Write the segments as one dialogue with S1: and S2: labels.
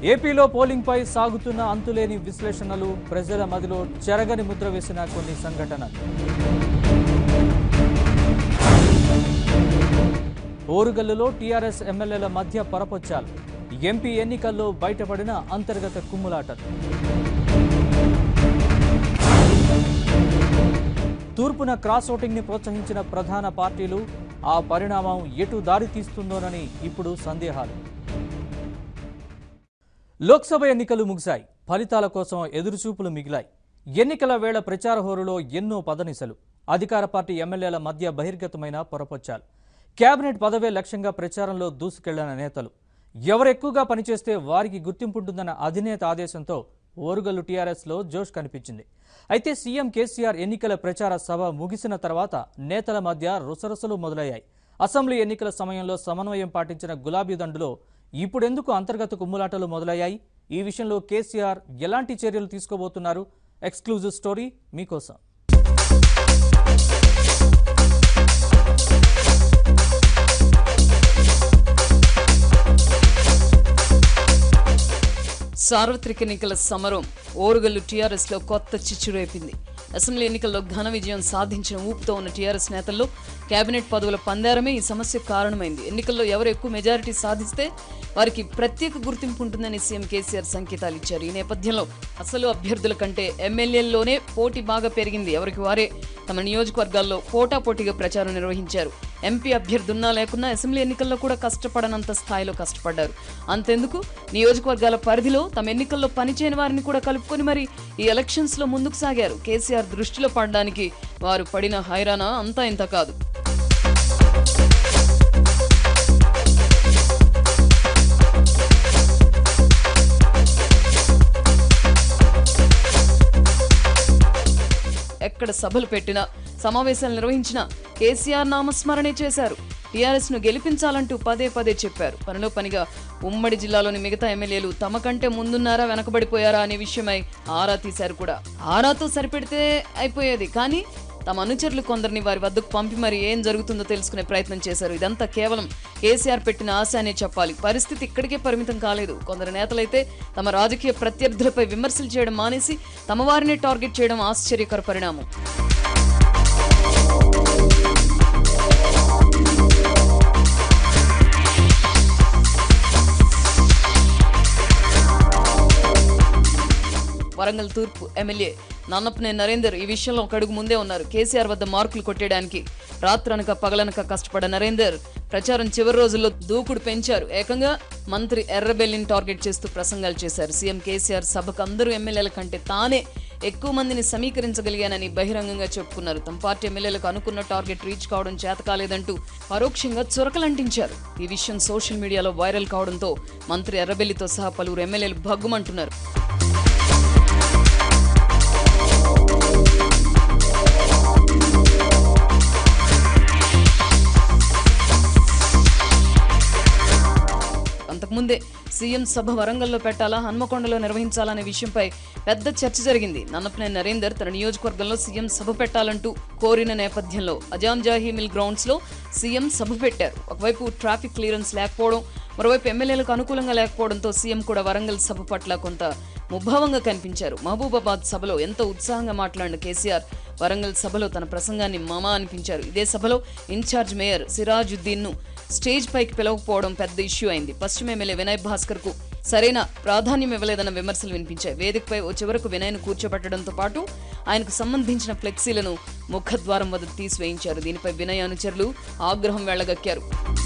S1: ఏపీలో పోలింగ్పై సాగుతున్న అంతులేని విశ్లేషణలు ప్రజల మదిలో చెరగని ముద్ర వేసిన కొన్ని సంఘటనలు ఓరుగల్లులో టీఆర్ఎస్ ఎమ్మెల్యేల మధ్య పరపొచ్చాలు ఎంపీ ఎన్నికల్లో బయటపడిన అంతర్గత కుమ్ములాటలు తూర్పున క్రాస్ ఓటింగ్ ని ప్రోత్సహించిన ప్రధాన పార్టీలు ఆ పరిణామం ఎటు దారి తీస్తుందోనని ఇప్పుడు సందేహాలు లోక్సభ ఎన్నికలు ముగిశాయి ఫలితాల కోసం ఎదురుచూపులు మిగిలాయి ఎన్నికల వేళ ప్రచార హోరులో ఎన్నో పదనిసలు అధికార పార్టీ ఎమ్మెల్యేల మధ్య బహిర్గతమైన పొరపొచ్చాలు కేబినెట్ పదవే లక్ష్యంగా ప్రచారంలో దూసుకెళ్లిన నేతలు ఎవరెక్కువగా పనిచేస్తే వారికి గుర్తింపుంటుందన్న అధినేత ఆదేశంతో ఓరుగల్లు టీఆర్ఎస్లో జోష్ కనిపించింది అయితే సీఎం కేసీఆర్ ఎన్నికల ప్రచార సభ ముగిసిన తర్వాత నేతల మధ్య రుసరుసలు మొదలయ్యాయి అసెంబ్లీ ఎన్నికల సమయంలో సమన్వయం పాటించిన గులాబీ దండులో ఇప్పుడెందుకు అంతర్గత కుమ్ములాటలు మొదలయ్యాయి ఈ విషయంలో కేసీఆర్ ఎలాంటి చర్యలు తీసుకోబోతున్నారు ఎక్స్క్లూజివ్ స్టోరీ మీకోసం
S2: సార్వత్రిక ఎన్నికల సమరం ఓరుగల్లు టీఆర్ఎస్ లో కొత్త చిచ్చు రేపింది అసెంబ్లీ ఎన్నికల్లో ఘన విజయం సాధించిన ఊపుతో ఉన్న టీఆర్ఎస్ నేతల్లో కేబినెట్ పదవుల పందేరమే ఈ సమస్యకు కారణమైంది ఎన్నికల్లో ఎవరు ఎక్కువ మెజారిటీ సాధిస్తే వారికి ప్రత్యేక గుర్తింపు ఉంటుందని సీఎం కేసీఆర్ సంకేతాలు ఇచ్చారు ఈ నేపథ్యంలో అసలు అభ్యర్థుల కంటే ఎమ్మెల్యేల్లోనే పోటీ బాగా పెరిగింది ఎవరికి వారే తమ నియోజకవర్గాల్లో పోటాపోటీగా ప్రచారం నిర్వహించారు ఎంపీ అభ్యర్థున్నా లేకున్నా అసెంబ్లీ ఎన్నికల్లో కూడా కష్టపడనంత స్థాయిలో కష్టపడ్డారు అంతెందుకు నియోజకవర్గాల పరిధిలో తమ ఎన్నికల్లో పనిచేయని వారిని కూడా కలుపుకొని మరి ఈ ఎలక్షన్స్ లో ముందుకు సాగారు కేసీఆర్ దృష్టిలో పడడానికి వారు పడిన హైరానా అంతా ఇంత కాదు ఎక్కడ సభలు పెట్టినా సమావేశాలు నిర్వహించినా కేసీఆర్ నామస్మరణే చేశారు టీఆర్ఎస్ ను గెలిపించాలంటూ పదే పదే చెప్పారు పనిలో పనిగా ఉమ్మడి జిల్లాలోని మిగతా ఎమ్మెల్యేలు తమ కంటే ముందున్నారా వెనకబడిపోయారా అనే విషయమై ఆరా తీశారు కూడా ఆరాతో సరిపెడితే అయిపోయేది కానీ తమ అనుచరులు కొందరిని వారి వద్దకు పంపి మరి ఏం జరుగుతుందో తెలుసుకునే ప్రయత్నం చేశారు ఇదంతా కేవలం కేసీఆర్ పెట్టిన ఆశ అనే చెప్పాలి పరిస్థితి ఇక్కడికే పరిమితం కాలేదు కొందరు నేతలైతే తమ రాజకీయ ప్రత్యర్థులపై విమర్శలు చేయడం మానేసి తమ వారిని టార్గెట్ చేయడం ఆశ్చర్యకర పరిణామం వరంగల్ తూర్పు ఎమ్మెల్యే నన్నపనే నరేందర్ ఈ విషయంలో ఒక అడుగు ముందే ఉన్నారు కేసీఆర్ వద్ద మార్కులు కొట్టేయడానికి రాత్రనక పగలనక కష్టపడ్డ నరేందర్ ప్రచారం చివరి రోజుల్లో దూకుడు పెంచారు ఏకంగా మంత్రి ఎర్రబెల్లిని టార్గెట్ చేస్తూ ప్రసంగాలు చేశారు సీఎం కేసీఆర్ సభకు అందరూ ఎమ్మెల్యేల కంటే తానే ఎక్కువ మందిని సమీకరించగలిగానని బహిరంగంగా చెప్పుకున్నారు తమ పార్టీ ఎమ్మెల్యేలకు అనుకున్న టార్గెట్ రీచ్ కావడం చేత కాలేదంటూ పరోక్షంగా చురకలంటించారు ఈ విషయం సోషల్ మీడియాలో వైరల్ కావడంతో మంత్రి ఎర్రబెల్లితో సహా పలువురు ఎమ్మెల్యేలు భగ్గుమంటున్నారు అంతకుముందే సీఎం సభ వరంగల్లో పెట్టాలా హన్మకొండలో నిర్వహించాలనే విషయంపై పెద్ద చర్చ జరిగింది నన్నపనే నరేందర్ తన నియోజకవర్గంలో సీఎం సభ పెట్టాలంటూ కోరిన నేపథ్యంలో అజాం జాహీ మిల్ గ్రౌండ్స్ లో సీఎం సభ పెట్టారు ఒకవైపు ట్రాఫిక్ క్లియరెన్స్ లేకపోవడం మరోవైపు ఎమ్మెల్యేలకు అనుకూలంగా లేకపోవడంతో సీఎం కూడా వరంగల్ సభ పట్ల కొంత ముభావంగా కనిపించారు మహబూబాబాద్ సభలో ఎంతో ఉత్సాహంగా మాట్లాడిన కేసీఆర్ వరంగల్ సభలో తన ప్రసంగాన్ని మామా అనిపించారు ఇదే సభలో ఇన్ఛార్జ్ మేయర్ సిరాజుద్దీన్ ను స్టేజ్ పైకి పిలవకపోవడం పెద్ద ఇష్యూ అయింది పశ్చిమ ఎమ్మెల్యే వినయ్ భాస్కర్ కు సరైన ప్రాధాన్యం ఇవ్వలేదన్న విమర్శలు వినిపించాయి వేదికపై ఓ చివరకు వినయ్ను కూర్చోబెట్టడంతో పాటు ఆయనకు సంబంధించిన ఫ్లెక్సీలను ముఖద్వారం వద్ద తీసివేయించారు దీనిపై వినయ్ అనుచరులు ఆగ్రహం వెళ్లగక్కారు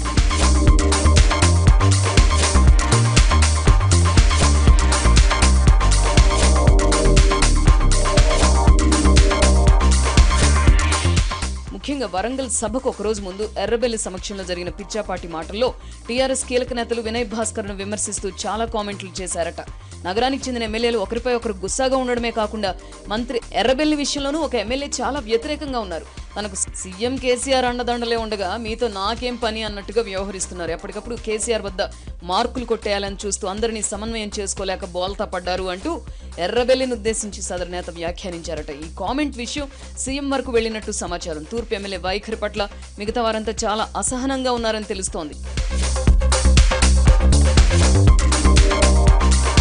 S2: ముఖ్యంగా వరంగల్ సభకు ఒక రోజు ముందు ఎర్రబెల్లి సమక్షంలో జరిగిన పిచ్చాపాటి మాటల్లో టీఆర్ఎస్ కీలక నేతలు వినయ్ భాస్కర్ ను విమర్శిస్తూ చాలా కామెంట్లు చేశారట నగరానికి చెందిన ఎమ్మెల్యేలు ఒకరిపై ఒకరు గుస్సాగా ఉండడమే కాకుండా మంత్రి ఎర్రబెల్లి విషయంలోనూ ఒక ఎమ్మెల్యే చాలా వ్యతిరేకంగా ఉన్నారు తనకు సీఎం కేసీఆర్ అండదండలే ఉండగా మీతో నాకేం పని అన్నట్టుగా వ్యవహరిస్తున్నారు ఎప్పటికప్పుడు కేసీఆర్ వద్ద మార్కులు కొట్టేయాలని చూస్తూ అందరినీ సమన్వయం చేసుకోలేక బోల్తా పడ్డారు అంటూ ఎర్రబెల్లిని ఉద్దేశించి సదరు నేత వ్యాఖ్యానించారట ఈ కామెంట్ విషయం సీఎం వరకు వెళ్లినట్టు సమాచారం తూర్పు ఎమ్మెల్యే వైఖరి పట్ల మిగతా వారంతా చాలా అసహనంగా ఉన్నారని తెలుస్తోంది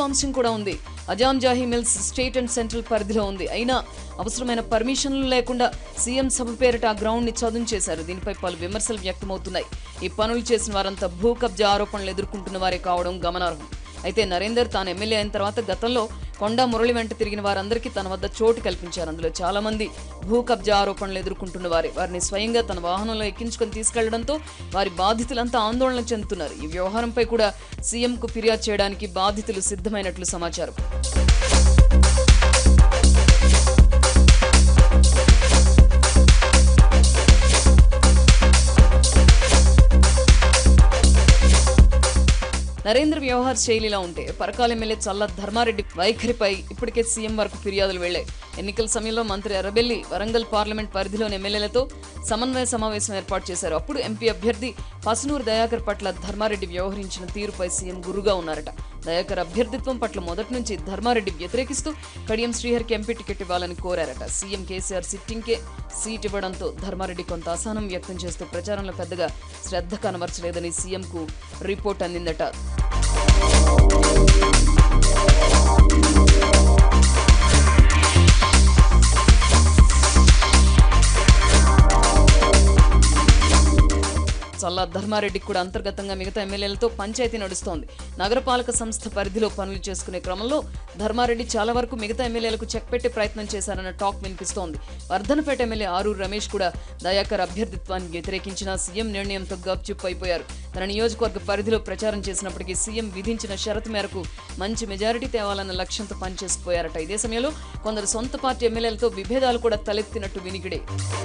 S2: అంశం కూడా ఉంది Azam Jahi mills state and central పరిధిలో ఉంది అయినా అవసరమైన పర్మిషన్లు లేకుండా సీఎం సభ పేరిట ఆ గ్రౌండ్ ని చదును చేశారు దీనిపై పలు విమర్శలు వ్యక్తమవుతున్నాయి ఈ పనులు చేసిన వారంతా భూ కబ్జా ఆరోపణలు ఎదుర్కొంటున్న వారే కావడం గమనార్హం అయితే నరేందర్ తాను ఎమ్మెల్యే అయిన తర్వాత గతంలో కొండా మురళి వెంట తిరిగిన వారందరికీ తన వద్ద చోటు కల్పించారు అందులో చాలా మంది భూ కబ్జా ఆరోపణలు ఎదుర్కొంటున్న వారే వారిని స్వయంగా తన వాహనంలో ఎక్కించుకొని తీసుకెళ్లడంతో వారి బాధితులంతా ఆందోళన చెందుతున్నారు ఈ వ్యవహారంపై కూడా సీఎంకు ఫిర్యాదు చేయడానికి బాధితులు సిద్ధమైనట్లు సమాచారం నరేంద్ర వ్యవహార శైలిలా ఉంటే పరకాల ఎమ్మెల్యే చల్ల ధర్మారెడ్డి వైఖరిపై ఇప్పటికే సీఎం వరకు ఫిర్యాదులు వెళ్లాయి ఎన్నికల సమయంలో మంత్రి ఎర్రబెల్లి వరంగల్ పార్లమెంట్ పరిధిలోని ఎమ్మెల్యేలతో సమన్వయ సమావేశం ఏర్పాటు చేశారు అప్పుడు ఎంపీ అభ్యర్థి పసునూరు దయాకర్ పట్ల ధర్మారెడ్డి వ్యవహరించిన తీరుపై సీఎం గురుగా ఉన్నారట దయాకర్ అభ్యర్థిత్వం పట్ల మొదటి నుంచి ధర్మారెడ్డి వ్యతిరేకిస్తూ కడియం శ్రీహరికి ఎంపీ టికెట్ ఇవ్వాలని కోరారట సీఎం కేసీఆర్ సిట్టింగ్కే సీట్ ఇవ్వడంతో ధర్మారెడ్డి కొంత అసహనం వ్యక్తం చేస్తూ ప్రచారంలో పెద్దగా శ్రద్ధ కనబరచలేదని సీఎంకు రిపోర్ట్ అందిందట చల్లా ధర్మారెడ్డికి కూడా అంతర్గతంగా మిగతా ఎమ్మెల్యేలతో పంచాయతీ నడుస్తోంది నగరపాలక సంస్థ పరిధిలో పనులు చేసుకునే క్రమంలో ధర్మారెడ్డి చాలా వరకు మిగతా ఎమ్మెల్యేలకు చెక్ పెట్టే ప్రయత్నం చేశారన్న టాక్ వినిపిస్తోంది వర్ధనపేట ఎమ్మెల్యే ఆరూరు రమేష్ కూడా దయాకర్ అభ్యర్థిత్వాన్ని వ్యతిరేకించిన సీఎం నిర్ణయంతో గప్చుప్ అయిపోయారు తన నియోజకవర్గ పరిధిలో ప్రచారం చేసినప్పటికీ సీఎం విధించిన షరతు మేరకు మంచి మెజారిటీ తేవాలన్న లక్ష్యంతో పనిచేసిపోయారట ఇదే సమయంలో కొందరు సొంత పార్టీ ఎమ్మెల్యేలతో విభేదాలు కూడా తలెత్తినట్టు వినికిడే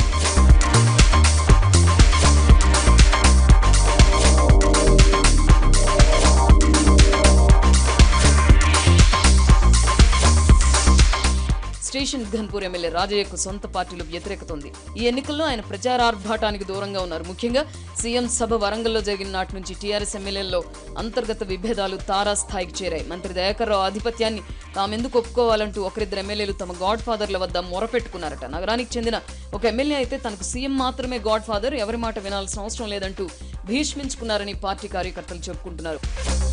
S2: స్టేషన్ ఘన్పూర్ ఎమ్మెల్యే రాజయ్యకు సొంత పార్టీలో వ్యతిరేకత ఉంది ఈ ఎన్నికల్లో ఆయన ప్రచారార్భాటానికి దూరంగా ఉన్నారు ముఖ్యంగా సీఎం సభ వరంగల్లో జరిగిన నాటి నుంచి టీఆర్ఎస్ ఎమ్మెల్యేల్లో అంతర్గత విభేదాలు తారాస్థాయికి చేరాయి మంత్రి దయాకర్ రావు ఆధిపత్యాన్ని తామెందుకు ఒప్పుకోవాలంటూ ఒకరిద్దరు ఎమ్మెల్యేలు తమ గాడ్ ఫాదర్ల వద్ద మొరపెట్టుకున్నారట నగరానికి చెందిన ఒక ఎమ్మెల్యే అయితే తనకు సీఎం మాత్రమే గాడ్ ఫాదర్ ఎవరి మాట వినాల్సిన అవసరం లేదంటూ భీష్మించుకున్నారని పార్టీ కార్యకర్తలు చెప్పుకుంటున్నారు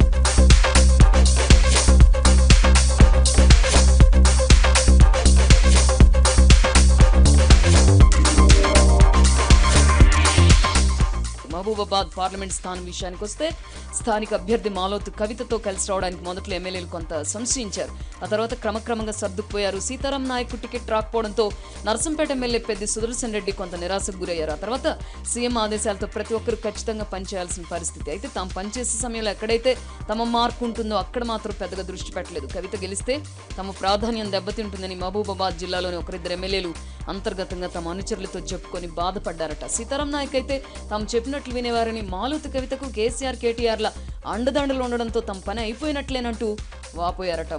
S2: మహబూబాబాద్ పార్లమెంట్ స్థానం విషయానికి వస్తే స్థానిక అభ్యర్థి మాలోతు కవితతో కలిసి రావడానికి మొదట్లో ఎమ్మెల్యేలు కొంత సంశయించారు ఆ తర్వాత క్రమక్రమంగా సర్దుకుపోయారు సీతారాం నాయక్ టికెట్ రాకపోవడంతో నర్సంపేట ఎమ్మెల్యే పెద్ది సుదర్శన్ రెడ్డి కొంత నిరాశకు గురయ్యారు ఆ తర్వాత సీఎం ఆదేశాలతో ప్రతి ఒక్కరు ఖచ్చితంగా పనిచేయాల్సిన పరిస్థితి అయితే తాము పనిచేసే సమయంలో ఎక్కడైతే తమ మార్కు ఉంటుందో అక్కడ మాత్రం పెద్దగా దృష్టి పెట్టలేదు కవిత గెలిస్తే తమ ప్రాధాన్యం దెబ్బతింటుందని మహబూబాబాద్ జిల్లాలోని ఒకరిద్దరు ఎమ్మెల్యేలు అంతర్గతంగా తమ అనుచరులతో చెప్పుకొని బాధపడ్డారట సీతారాం నాయక్ అయితే తాము చెప్పినట్లు వినేవారని మాలూతి కవితకు కేసీఆర్ కేటీఆర్ల అండదండలు ఉండడంతో తమ పని అయిపోయినట్లేనంటూ వాపోయారట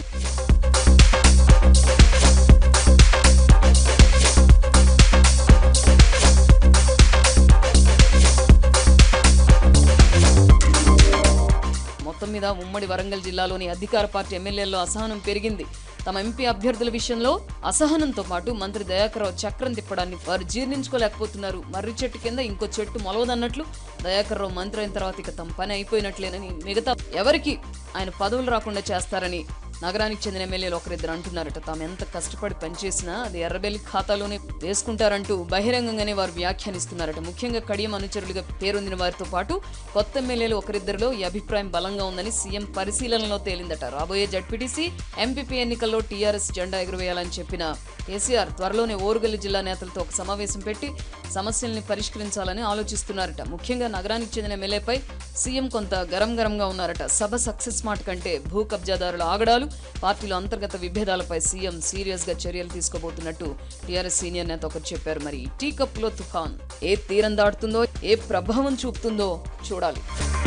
S2: మొత్తం మీద ఉమ్మడి వరంగల్ జిల్లాలోని అధికార పార్టీ ఎమ్మెల్యేల్లో అసహనం పెరిగింది తమ ఎంపీ అభ్యర్థుల విషయంలో అసహనంతో పాటు మంత్రి దయాకర్రావు చక్రం తిప్పడాన్ని వారు జీర్ణించుకోలేకపోతున్నారు మర్రి చెట్టు కింద ఇంకో చెట్టు మొలవదన్నట్లు దయాకర్రావు మంత్రి అయిన తర్వాత ఇక తమ పని అయిపోయినట్లేనని మిగతా ఎవరికి ఆయన పదవులు రాకుండా చేస్తారని నగరానికి చెందిన ఎమ్మెల్యేలు ఒకరిద్దరు అంటున్నారట తాము ఎంత కష్టపడి పనిచేసినా అది ఎర్రబెల్లి ఖాతాలోనే వేసుకుంటారంటూ బహిరంగంగానే వారు వ్యాఖ్యానిస్తున్నారట ముఖ్యంగా కడియం అనుచరులుగా పేరొందిన వారితో పాటు కొత్త ఎమ్మెల్యేలు ఒకరిద్దరిలో ఈ అభిప్రాయం బలంగా ఉందని సీఎం పరిశీలనలో తేలిందట రాబోయే జడ్పీటీసీ ఎంపీపీ ఎన్నికల్లో టీఆర్ఎస్ జెండా ఎగురవేయాలని చెప్పిన కేసీఆర్ త్వరలోనే ఓరుగల్లి జిల్లా నేతలతో ఒక సమావేశం పెట్టి సమస్యల్ని పరిష్కరించాలని ఆలోచిస్తున్నారట ముఖ్యంగా నగరానికి చెందిన ఎమ్మెల్యేపై సీఎం కొంత గరం గరంగా ఉన్నారట సభ సక్సెస్ మాట కంటే భూ కబ్జాదారుల ఆగడాలు పార్టీలో అంతర్గత విభేదాలపై సీఎం సీరియస్ గా చర్యలు తీసుకోబోతున్నట్టు టీఆర్ఎస్ సీనియర్ నేత ఒకరు చెప్పారు మరి టీ కప్పులో తుఫాన్ ఏ తీరం దాటుతుందో ఏ ప్రభావం చూపుతుందో చూడాలి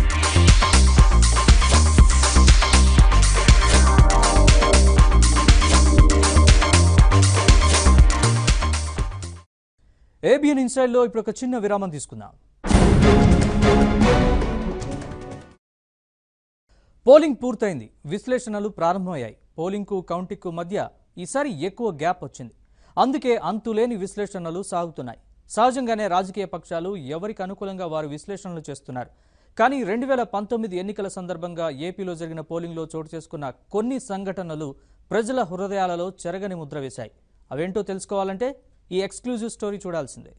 S1: ఏబిఎన్ ఇన్సైడ్లో ఇప్పుడు ఒక చిన్న విరామం తీసుకుందాం పోలింగ్ పూర్తయింది విశ్లేషణలు ప్రారంభమయ్యాయి పోలింగ్కు కౌంటింగ్కు మధ్య ఈసారి ఎక్కువ గ్యాప్ వచ్చింది అందుకే అంతులేని విశ్లేషణలు సాగుతున్నాయి సహజంగానే రాజకీయ పక్షాలు ఎవరికి అనుకూలంగా వారు విశ్లేషణలు చేస్తున్నారు కానీ రెండు వేల పంతొమ్మిది ఎన్నికల సందర్భంగా ఏపీలో జరిగిన పోలింగ్లో చోటు చేసుకున్న కొన్ని సంఘటనలు ప్రజల హృదయాలలో చెరగని ముద్ర వేశాయి అవేంటో తెలుసుకోవాలంటే ఈ ఎక్స్క్లూజివ్ స్టోరీ చూడాల్సిందే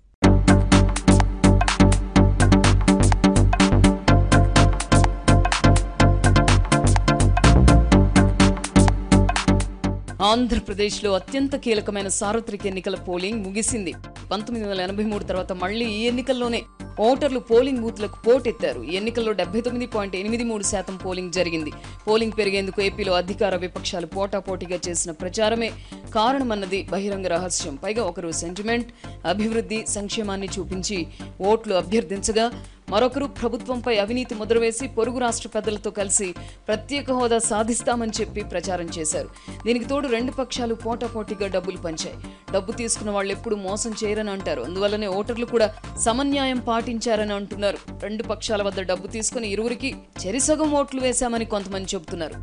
S2: ఆంధ్రప్రదేశ్లో అత్యంత కీలకమైన సార్వత్రిక ఎన్నికల పోలింగ్ ముగిసింది పంతొమ్మిది వందల ఎనభై మూడు తర్వాత మళ్లీ ఈ ఎన్నికల్లోనే ఓటర్లు పోలింగ్ బూత్లకు పోటెత్తారు ఈ ఎన్నికల్లో డెబ్బై తొమ్మిది పాయింట్ ఎనిమిది మూడు శాతం పోలింగ్ జరిగింది పోలింగ్ పెరిగేందుకు ఏపీలో అధికార విపక్షాలు పోటాపోటీగా చేసిన ప్రచారమే కారణమన్నది బహిరంగ రహస్యం పైగా ఒకరు సెంటిమెంట్ అభివృద్ధి సంక్షేమాన్ని చూపించి ఓట్లు అభ్యర్థించగా మరొకరు ప్రభుత్వంపై అవినీతి ముద్రవేసి పొరుగు రాష్ట్ర పెద్దలతో కలిసి ప్రత్యేక హోదా సాధిస్తామని చెప్పి ప్రచారం చేశారు దీనికి తోడు రెండు పక్షాలు పోటాపోటీగా డబ్బులు పంచాయి డబ్బు తీసుకున్న వాళ్ళు ఎప్పుడు మోసం చేయరని అంటారు అందువల్లనే ఓటర్లు కూడా సమన్యాయం పాటించారని అంటున్నారు రెండు పక్షాల వద్ద డబ్బు తీసుకుని ఇరువురికి చెరిసగం ఓట్లు వేశామని కొంతమంది చెబుతున్నారు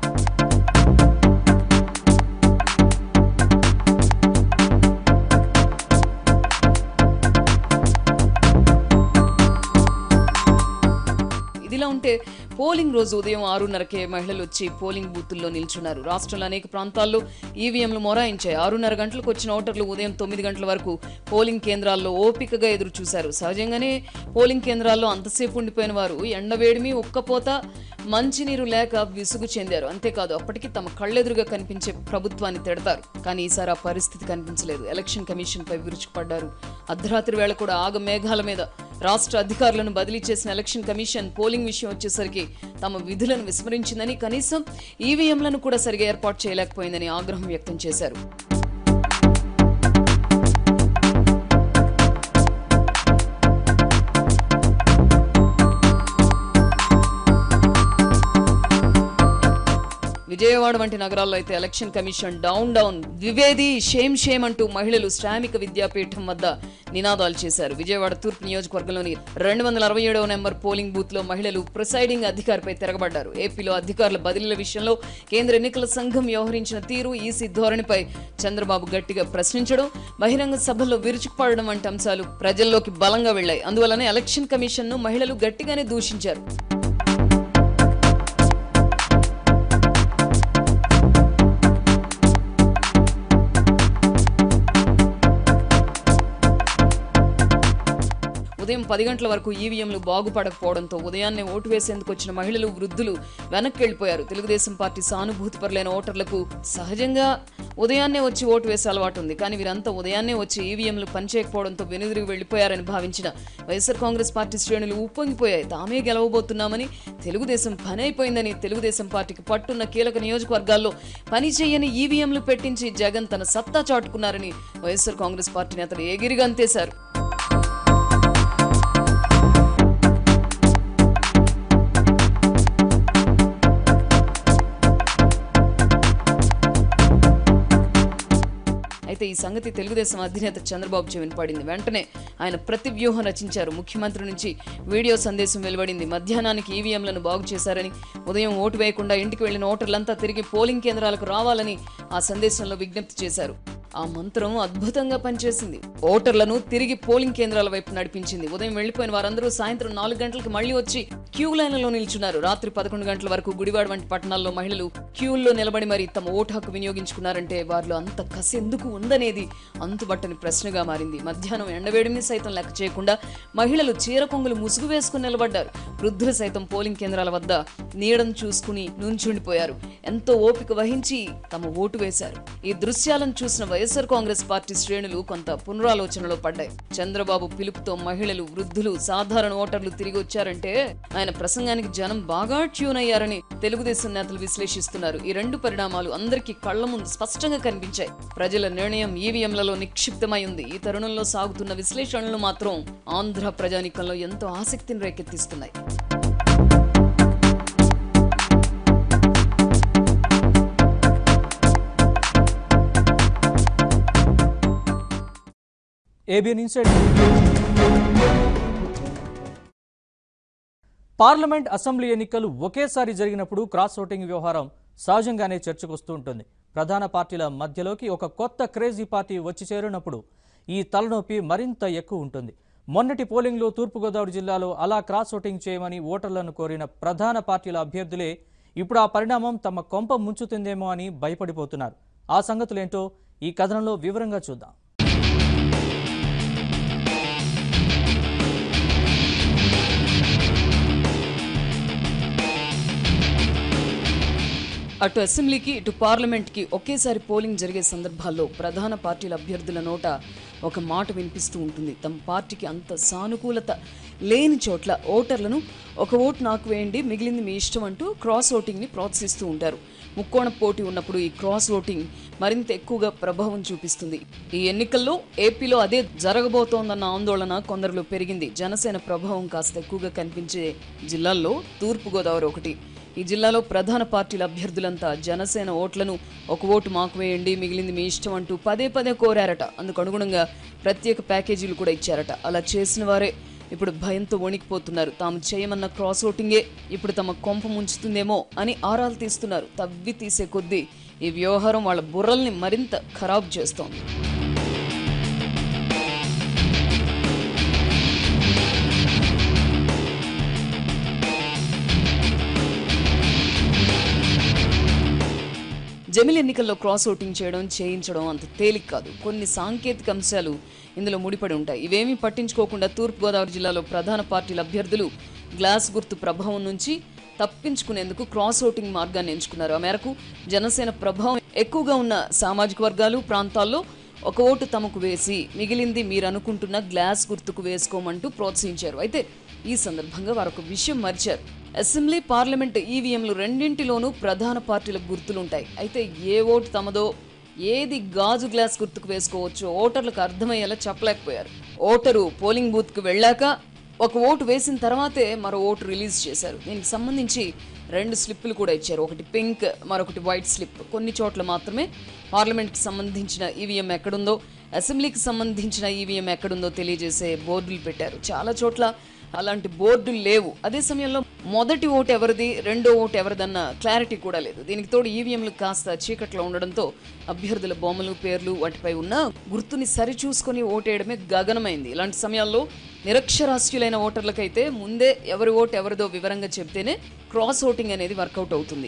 S2: ఇదిలా ఉంటే పోలింగ్ రోజు ఉదయం ఆరున్నరకే మహిళలు వచ్చి పోలింగ్ బూతుల్లో నిల్చున్నారు రాష్ట్రంలో అనేక ప్రాంతాల్లో ఈవీఎంలు మొరాయించాయి ఆరున్నర గంటలకు వచ్చిన ఓటర్లు ఉదయం తొమ్మిది గంటల వరకు పోలింగ్ కేంద్రాల్లో ఓపికగా ఎదురు చూశారు సహజంగానే పోలింగ్ కేంద్రాల్లో అంతసేపు ఉండిపోయిన వారు ఎండవేడిమి ఉక్కపోత మంచినీరు లేక విసుగు చెందారు అంతేకాదు అప్పటికి తమ కళ్ళెదురుగా కనిపించే ప్రభుత్వాన్ని తిడతారు కానీ ఈసారి ఆ పరిస్థితి కనిపించలేదు ఎలక్షన్ కమిషన్ పై విరుచుకుపడ్డారు అర్ధరాత్రి వేళ కూడా ఆగ మేఘాల మీద రాష్ట్ర అధికారులను బదిలీ చేసిన ఎలక్షన్ కమిషన్ పోలింగ్ విషయం వచ్చేసరికి తమ విధులను విస్మరించిందని కనీసం ఈవీఎంలను కూడా సరిగా ఏర్పాటు చేయలేకపోయిందని ఆగ్రహం వ్యక్తం చేశారు విజయవాడ వంటి నగరాల్లో అయితే election commission down down Dwivedi shame shame అంటూ మహిళలు శ్రామిక విద్యాపీఠం వద్ద నినాదాలు చేశారు విజయవాడ తూర్పు నియోజకవర్గంలోని రెండు వందల అరవై ఏడవ నెంబర్ పోలింగ్ బూత్ లో మహిళలు ప్రిసైడింగ్ అధికారిపై తిరగబడ్డారు ఏపీలో అధికారుల బదిలీల విషయంలో కేంద్ర ఎన్నికల సంఘం వ్యవహరించిన తీరు ఈసీ ధోరణిపై చంద్రబాబు గట్టిగా ప్రశ్నించడం బహిరంగ సభల్లో విరుచుకుపడడం వంటి అంశాలు ప్రజల్లోకి బలంగా వెళ్లాయి అందువలనే ఎలక్షన్ కమిషన్ ను మహిళలు గట్టిగానే దూషించారు ఉదయం పది గంటల వరకు ఈవీఎంలు బాగుపడకపోవడంతో ఉదయాన్నే ఓటు వేసేందుకు వచ్చిన మహిళలు వృద్ధులు వెనక్కి వెళ్లిపోయారు తెలుగుదేశం పార్టీ సానుభూతిపరులైన ఓటర్లకు సహజంగా ఉదయాన్నే వచ్చి ఓటు వేసే అలవాటు ఉంది కానీ వీరంతా ఉదయాన్నే వచ్చి ఈవీఎంలు పనిచేయకపోవడంతో వెనుదిరిగి వెళ్లిపోయారని భావించిన వైఎస్ఆర్ కాంగ్రెస్ పార్టీ శ్రేణులు ఉప్పొంగిపోయాయి తామే గెలవబోతున్నామని తెలుగుదేశం పని అయిపోయిందని తెలుగుదేశం పార్టీకి పట్టున్న కీలక నియోజకవర్గాల్లో పని చేయని ఈవీఎంలు పెట్టించి జగన్ తన సత్తా చాటుకున్నారని వైఎస్ఆర్ కాంగ్రెస్ పార్టీ నేతలు ఎగిరిగంతేశారు అయితే ఈ సంగతి తెలుగుదేశం అధినేత చంద్రబాబు చెవిన పడింది వెంటనే ఆయన ప్రతి వ్యూహం రచించారు ముఖ్యమంత్రి నుంచి వీడియో సందేశం వెలువడింది మధ్యాహ్నానికి ఈవీఎంలను బాగు చేశారని ఉదయం ఓటు వేయకుండా ఇంటికి వెళ్లిన ఓటర్లంతా తిరిగి పోలింగ్ కేంద్రాలకు రావాలని ఆ సందేశంలో విజ్ఞప్తి చేశారు ఆ మంత్రం అద్భుతంగా పనిచేసింది ఓటర్లను తిరిగి పోలింగ్ కేంద్రాల వైపు నడిపించింది ఉదయం వెళ్లిపోయిన వారందరూ సాయంత్రం నాలుగు గంటలకు మళ్లీ వచ్చి క్యూ లైన్లలో నిల్చున్నారు రాత్రి పదకొండు గంటల వరకు గుడివాడ వంటి పట్టణాల్లో మహిళలు క్యూల్లో నిలబడి మరి తమ ఓటు హక్కు వినియోగించుకున్నారంటే వారిలో అంత కసి ఎందుకు ఉందనేది అంతుబట్టని ప్రశ్నగా మారింది మధ్యాహ్నం ఎండవేడిని సైతం లెక్క చేయకుండా మహిళలు చీర కొంగులు ముసుగు వేసుకుని నిలబడ్డారు వృద్ధులు సైతం పోలింగ్ కేంద్రాల వద్ద నీడను చూసుకుని నుంచుండిపోయారు ఎంతో ఓపిక వహించి తమ ఓటు వేశారు ఈ దృశ్యాలను చూసిన వైఎస్ఆర్ కాంగ్రెస్ పార్టీ శ్రేణులు కొంత పునరాలోచనలో పడ్డాయి చంద్రబాబు పిలుపుతో మహిళలు వృద్ధులు సాధారణ ఓటర్లు తిరిగి వచ్చారంటే ఆయన ప్రసంగానికి జనం బాగా ట్యూన్ అయ్యారని తెలుగుదేశం నేతలు విశ్లేషిస్తున్నారు ఈ రెండు పరిణామాలు అందరికీ కళ్ల ముందు స్పష్టంగా కనిపించాయి ప్రజల నిర్ణయం ఈవీఎంలలో నిక్షిప్తమై ఉంది ఈ తరుణంలో సాగుతున్న విశ్లేషణలు మాత్రం ఆంధ్ర ప్రజానీకంలో ఎంతో ఆసక్తిని రేకెత్తిస్తున్నాయి
S1: ఏబిఎన్ ఇన్సైడ్ పార్లమెంట్ అసెంబ్లీ ఎన్నికలు ఒకేసారి జరిగినప్పుడు క్రాస్ ఓటింగ్ వ్యవహారం సహజంగానే చర్చకొస్తూ ఉంటుంది ప్రధాన పార్టీల మధ్యలోకి ఒక కొత్త క్రేజీ పార్టీ వచ్చి చేరినప్పుడు ఈ తలనొప్పి మరింత ఎక్కువ ఉంటుంది మొన్నటి పోలింగ్లో తూర్పుగోదావరి జిల్లాలో అలా క్రాస్ ఓటింగ్ చేయమని ఓటర్లను కోరిన ప్రధాన పార్టీల అభ్యర్థులే ఇప్పుడు ఆ పరిణామం తమ కొంప ముంచుతుందేమో అని భయపడిపోతున్నారు ఆ సంగతులేంటో ఈ కథనంలో వివరంగా చూద్దాం
S2: అటు అసెంబ్లీకి ఇటు పార్లమెంట్కి ఒకేసారి పోలింగ్ జరిగే సందర్భాల్లో ప్రధాన పార్టీల అభ్యర్థుల నోట ఒక మాట వినిపిస్తూ ఉంటుంది తమ పార్టీకి అంత సానుకూలత లేని చోట్ల ఓటర్లను ఒక ఓటు నాకు వేయండి మిగిలింది మీ ఇష్టం అంటూ క్రాస్ ఓటింగ్ని ప్రోత్సహిస్తూ ఉంటారు ముక్కోణ పోటీ ఉన్నప్పుడు ఈ క్రాస్ ఓటింగ్ మరింత ఎక్కువగా ప్రభావం చూపిస్తుంది ఈ ఎన్నికల్లో ఏపీలో అదే జరగబోతోందన్న ఆందోళన కొందరిలో పెరిగింది జనసేన ప్రభావం కాస్త ఎక్కువగా కనిపించే జిల్లాల్లో తూర్పుగోదావరి ఒకటి ఈ జిల్లాలో ప్రధాన పార్టీల అభ్యర్థులంతా జనసేన ఓట్లను ఒక ఓటు మాకు వేయండి మిగిలింది మీ ఇష్టం అంటూ పదే పదే కోరారట అందుకు అనుగుణంగా ప్రత్యేక ప్యాకేజీలు కూడా ఇచ్చారట అలా చేసిన వారే ఇప్పుడు భయంతో వణికిపోతున్నారు తాము చేయమన్న క్రాస్ ఓటింగే ఇప్పుడు తమ కొంప ముంచుతుందేమో అని ఆరాలు తీస్తున్నారు తవ్వి తీసే కొద్దీ ఈ వ్యవహారం వాళ్ళ బుర్రల్ని మరింత ఖరాబ్ చేస్తోంది జమిలి ఎన్నికల్లో క్రాస్ ఓటింగ్ చేయడం చేయించడం అంత తేలిక కాదు కొన్ని సాంకేతిక అంశాలు ఇందులో ముడిపడి ఉంటాయి ఇవేమీ పట్టించుకోకుండా తూర్పుగోదావరి జిల్లాలో ప్రధాన పార్టీల అభ్యర్థులు గ్లాస్ గుర్తు ప్రభావం నుంచి తప్పించుకునేందుకు క్రాస్ ఓటింగ్ మార్గాన్ని ఎంచుకున్నారు ఆ మేరకు జనసేన ప్రభావం ఎక్కువగా ఉన్న సామాజిక వర్గాలు ప్రాంతాల్లో ఒక ఓటు తమకు వేసి మిగిలింది మీరు అనుకుంటున్న గ్లాస్ గుర్తుకు వేసుకోమంటూ ప్రోత్సహించారు అయితే ఈ సందర్భంగా వారు ఒక విషయం మర్చారు అసెంబ్లీ పార్లమెంట్ ఈవీఎంలు రెండింటిలోనూ ప్రధాన పార్టీల గుర్తులుంటాయి అయితే ఏ ఓటు తమదో ఏది గాజు గ్లాస్ గుర్తుకు వేసుకోవచ్చో ఓటర్లకు అర్థమయ్యేలా చెప్పలేకపోయారు ఓటరు పోలింగ్ బూత్కు వెళ్ళాక ఒక ఓటు వేసిన తర్వాతే మరో ఓటు రిలీజ్ చేశారు దీనికి సంబంధించి రెండు స్లిప్పులు కూడా ఇచ్చారు ఒకటి పింక్ మరొకటి వైట్ స్లిప్ కొన్ని చోట్ల మాత్రమే పార్లమెంట్కి సంబంధించిన ఈవీఎం ఎక్కడుందో అసెంబ్లీకి సంబంధించిన ఈవీఎం ఎక్కడుందో తెలియజేసే బోర్డులు పెట్టారు చాలా చోట్ల అలాంటి బోర్డులు లేవు అదే సమయంలో మొదటి ఓటు ఎవరిది రెండో ఓటు ఎవరిదన్న క్లారిటీ కూడా లేదు దీనికి తోడు ఈవీఎంలు కాస్త చీకట్లో ఉండడంతో అభ్యర్థుల బొమ్మలు పేర్లు వాటిపై ఉన్న గుర్తుని సరిచూసుకొని ఓటేయడమే గగనమైంది ఇలాంటి సమయాల్లో నిరక్షరాస్యులైన ఓటర్లకైతే ముందే ఎవరి ఓటు ఎవరిదో వివరంగా చెప్తేనే క్రాస్ ఓటింగ్ అనేది వర్కౌట్ అవుతుంది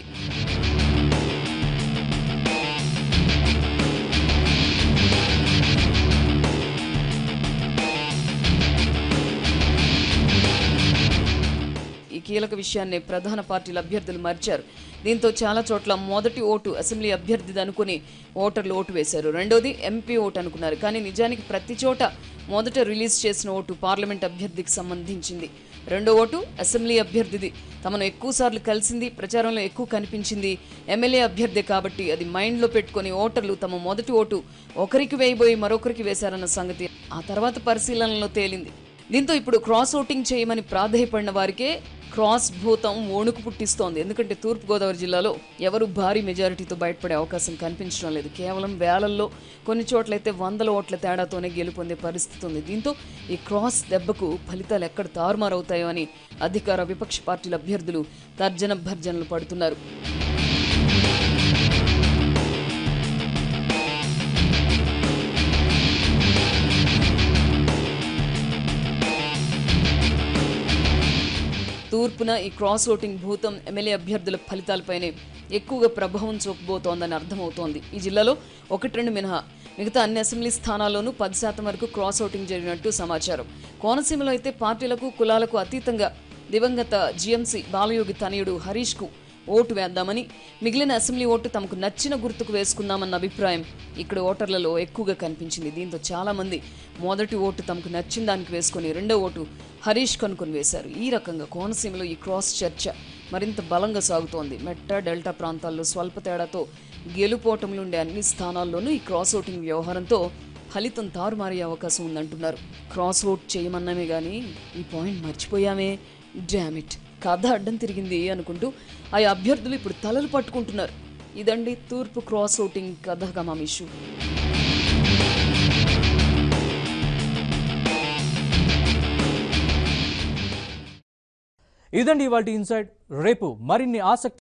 S2: ఈ కీలక విషయాన్ని ప్రధాన పార్టీల అభ్యర్థులు మర్చారు దీంతో చాలా చోట్ల మొదటి ఓటు అసెంబ్లీ అభ్యర్థిది అనుకుని ఓటర్లు ఓటు వేశారు రెండోది ఎంపీ ఓటు అనుకున్నారు కానీ నిజానికి ప్రతి చోట మొదట రిలీజ్ చేసిన ఓటు పార్లమెంట్ అభ్యర్థికి సంబంధించింది రెండో ఓటు అసెంబ్లీ అభ్యర్థిది తమను ఎక్కువసార్లు కలిసింది ప్రచారంలో ఎక్కువ కనిపించింది ఎమ్మెల్యే అభ్యర్థి కాబట్టి అది మైండ్లో పెట్టుకొని ఓటర్లు తమ మొదటి ఓటు ఒకరికి వేయబోయి మరొకరికి వేశారన్న సంగతి ఆ తర్వాత పరిశీలనలో తేలింది దీంతో ఇప్పుడు క్రాస్ ఓటింగ్ చేయమని ప్రాధేయపడిన వారికే క్రాస్ భూతం వణుకు పుట్టిస్తోంది ఎందుకంటే తూర్పుగోదావరి జిల్లాలో ఎవరు భారీ మెజారిటీతో బయటపడే అవకాశం కనిపించడం లేదు కేవలం వేలల్లో కొన్ని చోట్లయితే వందల ఓట్ల తేడాతోనే గెలుపొందే పరిస్థితి ఉంది దీంతో ఈ క్రాస్ దెబ్బకు ఫలితాలు ఎక్కడ తారుమారవుతాయో అని అధికార విపక్ష పార్టీల అభ్యర్థులు తర్జన భర్జనలు పడుతున్నారు తూర్పున ఈ క్రాస్ ఓటింగ్ భూతం ఎమ్మెల్యే అభ్యర్థుల ఫలితాలపైనే ఎక్కువగా ప్రభావం చూపబోతోందని అర్థమవుతోంది ఈ జిల్లాలో ఒకటి రెండు మినహా మిగతా అన్ని అసెంబ్లీ స్థానాల్లోనూ పది శాతం వరకు క్రాస్ ఓటింగ్ జరిగినట్టు సమాచారం కోనసీమలో అయితే పార్టీలకు కులాలకు అతీతంగా దివంగత జీఎంసీ బాలయోగి తనయుడు హరీష్కు ఓటు వేద్దామని మిగిలిన అసెంబ్లీ ఓటు తమకు నచ్చిన గుర్తుకు వేసుకుందామన్న అభిప్రాయం ఇక్కడ ఓటర్లలో ఎక్కువగా కనిపించింది దీంతో చాలా మంది మొదటి ఓటు తమకు నచ్చిన దానికి వేసుకొని రెండో ఓటు హరీష్ కనుకొని వేశారు ఈ రకంగా కోనసీమలో ఈ క్రాస్ చర్చ మరింత బలంగా సాగుతోంది మెట్ట డెల్టా ప్రాంతాల్లో స్వల్ప తేడాతో గెలుపోటములు ఉండే అన్ని స్థానాల్లోనూ ఈ క్రాస్ ఓటింగ్ వ్యవహారంతో ఫలితం తారుమారే అవకాశం ఉందంటున్నారు క్రాస్ ఓట్ చేయమన్నామే కానీ ఈ పాయింట్ మర్చిపోయామే డామిట్ కథ అడ్డం తిరిగింది అనుకుంటూ ఆ అభ్యర్థులు ఇప్పుడు తలలు పట్టుకుంటున్నారు ఇదండి తూర్పు క్రాస్ ఓటింగ్ కథ గమామిషు
S1: ఇదండి ఇవాళ ఇన్సైడ్ రేపు మరిన్ని ఆసక్తి